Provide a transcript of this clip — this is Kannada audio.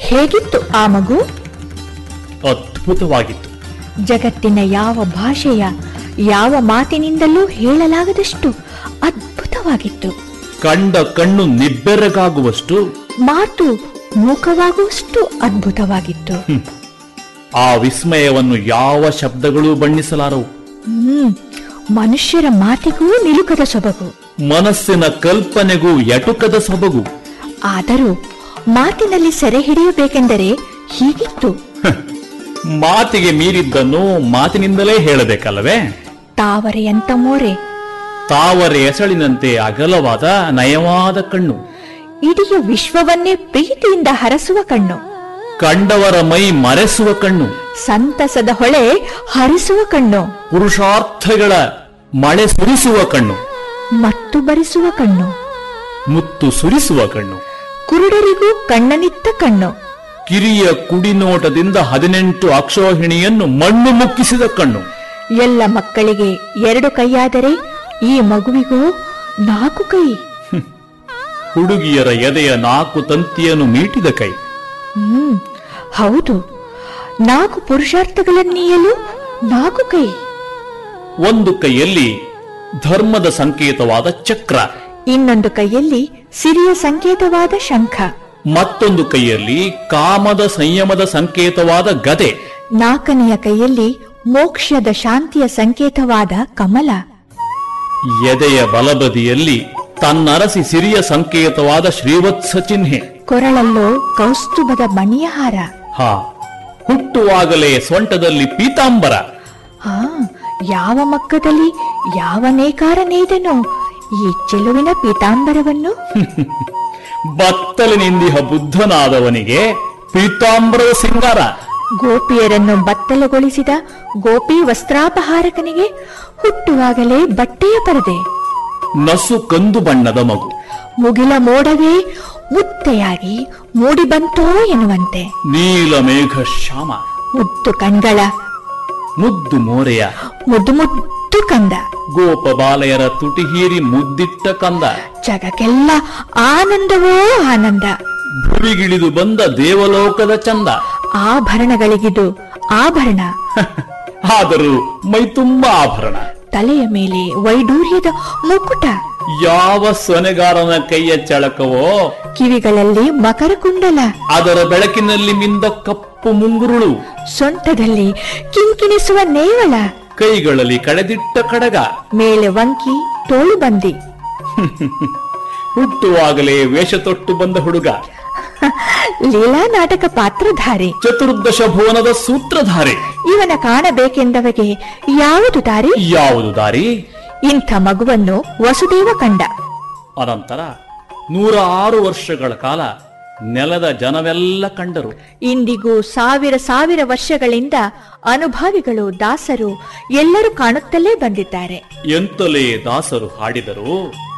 ಹೇಗಿತ್ತು ಆ ಮಗು ಅದ್ಭುತವಾಗಿತ್ತು ಜಗತ್ತಿನ ಯಾವ ಭಾಷೆಯ ಯಾವ ಮಾತಿನಿಂದಲೂ ಹೇಳಲಾಗದಷ್ಟು ಅದ್ಭುತವಾಗಿತ್ತು ಕಂಡ ಕಣ್ಣು ನಿಬ್ಬೆರಗಾಗುವಷ್ಟು ಮಾತು ಮೂಕವಾಗುವಷ್ಟು ಅದ್ಭುತವಾಗಿತ್ತು ಆ ವಿಸ್ಮಯವನ್ನು ಯಾವ ಶಬ್ದಗಳೂ ಬಣ್ಣಿಸಲಾರವು ಹ್ಮ್ ಮನುಷ್ಯರ ಮಾತಿಗೂ ನಿಲುಕದ ಸೊಬಗು ಮನಸ್ಸಿನ ಕಲ್ಪನೆಗೂ ಎಟುಕದ ಸೊಬಗು ಆದರೂ ಮಾತಿನಲ್ಲಿ ಸೆರೆ ಹಿಡಿಯಬೇಕೆಂದರೆ ಹೀಗಿತ್ತು ಮಾತಿಗೆ ಮೀರಿದ್ದನ್ನು ಮಾತಿನಿಂದಲೇ ಹೇಳಬೇಕಲ್ಲವೇ ತಾವರೆಯಂತ ಮೋರೆ ತಾವರೆ ಎಸಳಿನಂತೆ ಅಗಲವಾದ ನಯವಾದ ಕಣ್ಣು ಇಡೀ ವಿಶ್ವವನ್ನೇ ಪ್ರೀತಿಯಿಂದ ಹರಸುವ ಕಣ್ಣು ಕಂಡವರ ಮೈ ಮರೆಸುವ ಕಣ್ಣು ಸಂತಸದ ಹೊಳೆ ಹರಿಸುವ ಕಣ್ಣು ಪುರುಷಾರ್ಥಗಳ ಮಳೆ ಸುರಿಸುವ ಕಣ್ಣು ಮತ್ತು ಬರಿಸುವ ಕಣ್ಣು ಮುತ್ತು ಸುರಿಸುವ ಕಣ್ಣು ಕುರುಡರಿಗೂ ಕಣ್ಣನಿತ್ತ ಕಣ್ಣು ಕಿರಿಯ ಕುಡಿನೋಟದಿಂದ ಹದಿನೆಂಟು ಅಕ್ಷೋಹಿಣಿಯನ್ನು ಮಣ್ಣು ಮುಕ್ಕಿಸಿದ ಕಣ್ಣು ಎಲ್ಲ ಮಕ್ಕಳಿಗೆ ಎರಡು ಕೈಯಾದರೆ ಈ ಮಗುವಿಗೂ ನಾಲ್ಕು ಕೈ ಹುಡುಗಿಯರ ಎದೆಯ ನಾಲ್ಕು ತಂತಿಯನ್ನು ಮೀಟಿದ ಕೈ ಹ್ಮ್ ಹೌದು ನಾಲ್ಕು ಪುರುಷಾರ್ಥಗಳನ್ನೀಯಲು ನಾಲ್ಕು ಕೈ ಒಂದು ಕೈಯಲ್ಲಿ ಧರ್ಮದ ಸಂಕೇತವಾದ ಚಕ್ರ ಇನ್ನೊಂದು ಕೈಯಲ್ಲಿ ಸಿರಿಯ ಸಂಕೇತವಾದ ಶಂಖ ಮತ್ತೊಂದು ಕೈಯಲ್ಲಿ ಕಾಮದ ಸಂಯಮದ ಸಂಕೇತವಾದ ಗದೆ ನಾಲ್ಕನೆಯ ಕೈಯಲ್ಲಿ ಮೋಕ್ಷದ ಶಾಂತಿಯ ಸಂಕೇತವಾದ ಕಮಲ ಎದೆಯ ಬಲಬದಿಯಲ್ಲಿ ತನ್ನರಸಿ ಸಿರಿಯ ಸಂಕೇತವಾದ ಶ್ರೀವತ್ಸ ಚಿಹ್ನೆ ಕೊರಳಲ್ಲೋ ಕೌಸ್ತುಭದ ಮಣಿಯ ಹಾರ ಹಾ ಹುಟ್ಟುವಾಗಲೇ ಸೊಂಟದಲ್ಲಿ ಪೀತಾಂಬರ ಹಾ ಯಾವ ಮಕ್ಕದಲ್ಲಿ ಯಾವ ನೇಕಾರ ನೇದನೋ ಈ ಚೆಲುವಿನ ಪೀತಾಂಬರವನ್ನು ಬತ್ತಲಿನಿಂದಿಹ ಬುದ್ಧನಾದವನಿಗೆ ಪೀತಾಂಬರದ ಸಿಂಗಾರ ಗೋಪಿಯರನ್ನು ಬತ್ತಲುಗೊಳಿಸಿದ ಗೋಪಿ ವಸ್ತ್ರಾಪಹಾರಕನಿಗೆ ಹುಟ್ಟುವಾಗಲೇ ಬಟ್ಟೆಯ ಪರದೆ ನಸು ಕಂದು ಬಣ್ಣದ ಮಗು ಮುಗಿಲ ಮೋಡವೇ ಮುತ್ತೆಯಾಗಿ ಮೂಡಿ ಬಂತೋ ಎನ್ನುವಂತೆ ನೀಲ ಮೇಘ ಶ್ಯಾಮ ಮುದ್ದು ಕಣ್ಗಳ ಮುದ್ದು ಮೋರೆಯ ಮುದ್ದು ಮುದ್ದು ಕಂದ ಗೋಪ ಬಾಲಯರ ತುಟಿ ಹೀರಿ ಮುದ್ದಿಟ್ಟ ಕಂದ ಜಗಕ್ಕೆಲ್ಲ ಆನಂದವೋ ಆನಂದ ಭುವಿಗಿಳಿದು ಬಂದ ದೇವಲೋಕದ ಚಂದ ಆಭರಣಗಳಿಗಿದು ಆಭರಣ ಆದರೂ ಮೈತುಂಬ ಆಭರಣ ತಲೆಯ ಮೇಲೆ ವೈಡೂರ್ಯದ ಮುಕುಟ ಯಾವ ಸೊನೆಗಾರನ ಕೈಯ ಚಳಕವೋ ಕಿವಿಗಳಲ್ಲಿ ಮಕರ ಕುಂಡಲ ಅದರ ಬೆಳಕಿನಲ್ಲಿ ಮಿಂದ ಕಪ್ಪು ಮುಂಗುರುಳು ಸೊಂಟದಲ್ಲಿ ಕಿಂಕಿಣಿಸುವ ನೇವಳ ಕೈಗಳಲ್ಲಿ ಕಳೆದಿಟ್ಟ ಕಡಗ ಮೇಲೆ ವಂಕಿ ತೋಳು ಬಂದಿ ಹುಟ್ಟುವಾಗಲೇ ವೇಷ ತೊಟ್ಟು ಬಂದ ಹುಡುಗ ಲೀಲಾ ನಾಟಕ ಪಾತ್ರಧಾರಿ ಚತುರ್ದಶ ಭುವನದ ಸೂತ್ರಧಾರಿ ಇವನ ಕಾಣಬೇಕೆಂದವಗೆ ಯಾವುದು ದಾರಿ ಯಾವುದು ದಾರಿ ಇಂಥ ಮಗುವನ್ನು ವಸುದೇವ ಕಂಡ ಅನಂತರ ನೂರ ಆರು ವರ್ಷಗಳ ಕಾಲ ನೆಲದ ಜನವೆಲ್ಲ ಕಂಡರು ಇಂದಿಗೂ ಸಾವಿರ ಸಾವಿರ ವರ್ಷಗಳಿಂದ ಅನುಭಾವಿಗಳು ದಾಸರು ಎಲ್ಲರೂ ಕಾಣುತ್ತಲೇ ಬಂದಿದ್ದಾರೆ ಎಂತಲೇ ದಾಸರು ಹಾಡಿದರು